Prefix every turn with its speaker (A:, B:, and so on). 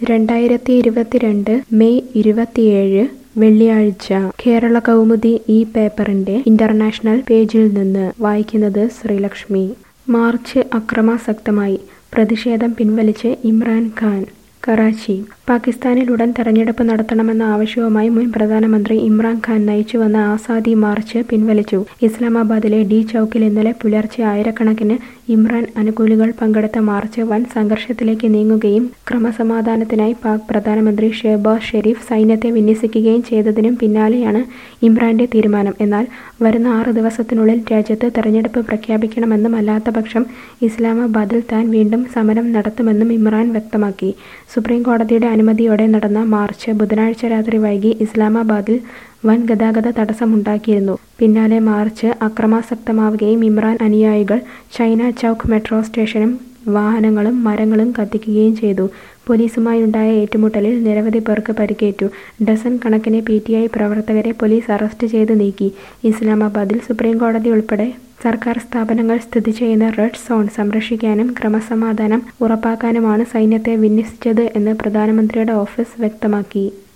A: രണ്ടായിരത്തി ഇരുപത്തിരണ്ട് മെയ് ഇരുപത്തിയേഴ് വെള്ളിയാഴ്ച കേരള കൗമുദി ഈ പേപ്പറിന്റെ ഇന്റർനാഷണൽ പേജിൽ നിന്ന് വായിക്കുന്നത് ശ്രീലക്ഷ്മി മാർച്ച് അക്രമാസക്തമായി പ്രതിഷേധം പിൻവലിച്ച് ഇമ്രാൻ ഖാൻ കറാച്ചി പാകിസ്ഥാനിൽ ഉടൻ തെരഞ്ഞെടുപ്പ് നടത്തണമെന്ന ആവശ്യവുമായി മുൻ പ്രധാനമന്ത്രി ഇമ്രാൻ ഖാൻ നയിച്ചുവന്ന ആസാദി മാർച്ച് പിൻവലിച്ചു ഇസ്ലാമാബാദിലെ ഡി ചൌക്കിൽ ഇന്നലെ പുലർച്ചെ ആയിരക്കണക്കിന് ഇമ്രാൻ അനുകൂലികൾ പങ്കെടുത്ത മാർച്ച് വൻ സംഘർഷത്തിലേക്ക് നീങ്ങുകയും ക്രമസമാധാനത്തിനായി പാക് പ്രധാനമന്ത്രി ഷെഹബാസ് ഷെരീഫ് സൈന്യത്തെ വിന്യസിക്കുകയും ചെയ്തതിനും പിന്നാലെയാണ് ഇമ്രാന്റെ തീരുമാനം എന്നാൽ വരുന്ന ആറ് ദിവസത്തിനുള്ളിൽ രാജ്യത്ത് തെരഞ്ഞെടുപ്പ് പ്രഖ്യാപിക്കണമെന്നും അല്ലാത്തപക്ഷം ഇസ്ലാമാബാദിൽ താൻ വീണ്ടും സമരം നടത്തുമെന്നും ഇമ്രാൻ വ്യക്തമാക്കി സുപ്രീം കോടതിയുടെ അനുമതിയോടെ നടന്ന മാർച്ച് ബുധനാഴ്ച രാത്രി വൈകി ഇസ്ലാമാബാദിൽ വൻ ഗതാഗത തടസ്സമുണ്ടാക്കിയിരുന്നു പിന്നാലെ മാർച്ച് അക്രമാസക്തമാവുകയും ഇമ്രാൻ അനുയായികൾ ചൈന ചൗക്ക് മെട്രോ സ്റ്റേഷനും വാഹനങ്ങളും മരങ്ങളും കത്തിക്കുകയും ചെയ്തു പോലീസുമായുണ്ടായ ഏറ്റുമുട്ടലിൽ നിരവധി പേർക്ക് പരിക്കേറ്റു ഡസൻ കണക്കിന് പി ടി ഐ പ്രവർത്തകരെ പോലീസ് അറസ്റ്റ് ചെയ്ത് നീക്കി ഇസ്ലാമാബാദിൽ സുപ്രീം കോടതി ഉൾപ്പെടെ സർക്കാർ സ്ഥാപനങ്ങൾ സ്ഥിതി ചെയ്യുന്ന റെഡ് സോൺ സംരക്ഷിക്കാനും ക്രമസമാധാനം ഉറപ്പാക്കാനുമാണ് സൈന്യത്തെ വിന്യസിച്ചത് എന്ന് പ്രധാനമന്ത്രിയുടെ ഓഫീസ് വ്യക്തമാക്കി